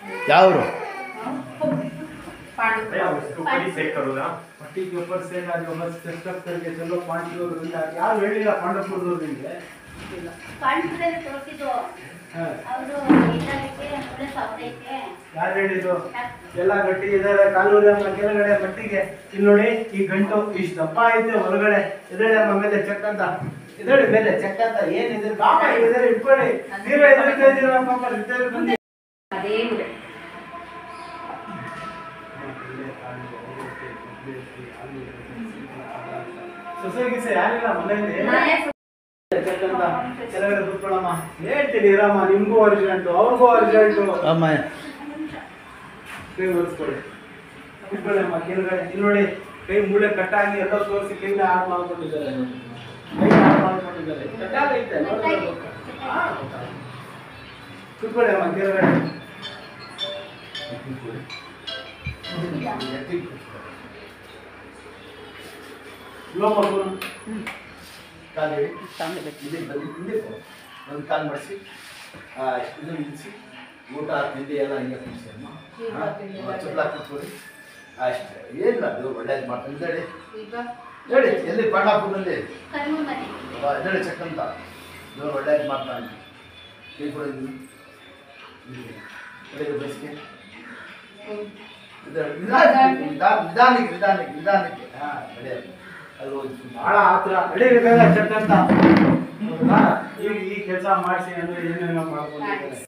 ಯಾವರು ऊपर चेक करो ना पट्टी के ऊपर से ना जो बस सिस्टम करके चलो पाँच लोग ಯಾರು ಹೇಳಿಲ್ಲ ಪಾಂಡವಪುರದವ್ರು ನಿಮಗೆ ಕಾನ್ಫಿಡೆನ್ಸ್ ತೋರಿಸಿದ್ದು ಹಾಂ ಅವರು ಇಲ್ಲಕ್ಕೆ ಒಳ್ಳೆ ಸಾಕೈತೆ ಯಾರು ಹೇಳಿದ್ದು ಎಲ್ಲ ಗಟ್ಟಿ ಇದಾರೆ ಕಾಲೂರಿ ಅಮ್ಮ ಕೆಳಗಡೆ ಮಟ್ಟಿಗೆ ಇಲ್ಲಿ ನೋಡಿ ಈ ಗಂಟು ಇಷ್ಟು ದಪ್ಪ ಐತೆ ಹೊರಗಡೆ ಎದುರುಗಡೆ ಅಮ್ಮ ಮೇಲೆ ಚೆಕ್ ಅಂತ ಎದುರುಗಡೆ ಮೇಲೆ ಚೆಕ್ ಅಂತ ಏನಿದೆ ಪಾಪ ಇದ್ದಾರೆ ಇಟ್ಕೊಳ್ಳಿ ನೀವೇ ಎದುರುತ್ತಾ ಇದ್ದೀರಾ ಪಾಪ ಇದ್ದಾರೆ ಬಂದು ಅದೇ ಸೊಸೈಟಿ ಸಹ ಯಾರಿಲ್ಲ ಮನೆಯಲ್ಲಿ ನಾನೇ ಚೆಕ್ ಅಂತ ಕೆಳಗಡೆ ಕೂತ್ಕೊಳ್ಳಮ್ಮ ಹೇಳ್ತೀನಿ ಇರಮ್ಮ ನಿಮ್ಗೂ ಅರ್ಜೆಂಟು ಅವ್ರಿಗೂ ಅರ್ಜೆಂಟು ಅಮ್ಮ ಕೈ ಒರೆಸ್ಕೊಳ್ಳಿ ಕೂತ್ಕೊಳ್ಳಿ ಅಮ್ಮ ಕೆಳಗಡೆ ಇಲ್ಲಿ ನೋಡಿ ಕೈ ಮೂಳೆ ಕಟ್ಟಾಗಿ ಎಲ್ಲ ತೋರಿಸಿ ಕೈನ ಹಾಳು ಮಾಡ್ಕೊಂಡಿದ್ದಾರೆ ಕೈ ಹಾಳು ಮಾಡ್ಕೊಂಡಿದ್ದಾರೆ ಕಟ್ಟಾಗೈತೆ ನೋಡ್ಕೊಳ್ಳಿ. ಹಾ, ಕೂತ್ಕೊಳ್ಳಿ ಅಮ್ಮ ಕೆಳಗಡೆ ಲೋ ಮಾಡ್ಕೊಂಡು ಕಾಲು ಹೇಳಿ ಹಿಂದೆ ಬನ್ನಿ ಹಿಂದೆ ಬಾ. ಒಂದು ಕಾಲು ಮಾಡಿಸಿ ಇದು ನಿಲ್ಲಿಸಿ ಊಟ ತಿಂಡಿ ಎಲ್ಲ ಹಿಂಗೆ ಕುಡಿಸಿ ಅಮ್ಮ ಚುಟ್ಲ ಕೂತ್ಕೊಳ್ಳಿ ಅಷ್ಟೇ ಏನಿಲ್ಲ ಅದು ಒಳ್ಳೇದು ಮಾಡ್ತೀನಿ ಹೇಳಿ ಹೇಳಿ ಎಲ್ಲಿ ಪಾಂಡಾಪುರದಲ್ಲಿ ಕರ್ಮ ಮನೆ ಹೇಳಿ ಚೆಕ್ ಅಂತ ದೇವ್ರು ಒಳ್ಳೇದು ಮಾಡ್ತಾನೆ ಕೈ ಕೂಡ ಒಳ್ಳೆಯದು ಬಯಸಿಗೆ ನಿಧಾನಕ್ಕೆ ನಿಧಾನಕ್ಕೆ ನಿಧಾನಕ್ಕೆ ನಿಧಾನಕ್ಕೆ ಹಾಂ ನಡೆಯೋದು ಅದು ಒಂದು ಬಹಳ ಆತರ ನಡೀರಿ ಬೇಗ ಚೆಕ್ ಅಂತ ಹೌದಾ? ಈಗ ಈ ಕೆಲಸ ಮಾಡಿಸಿ ಅಂದ್ರೆ ಏನೇನೋ ಮಾಡ್ಕೊಂಡಿದ್ದಾರೆ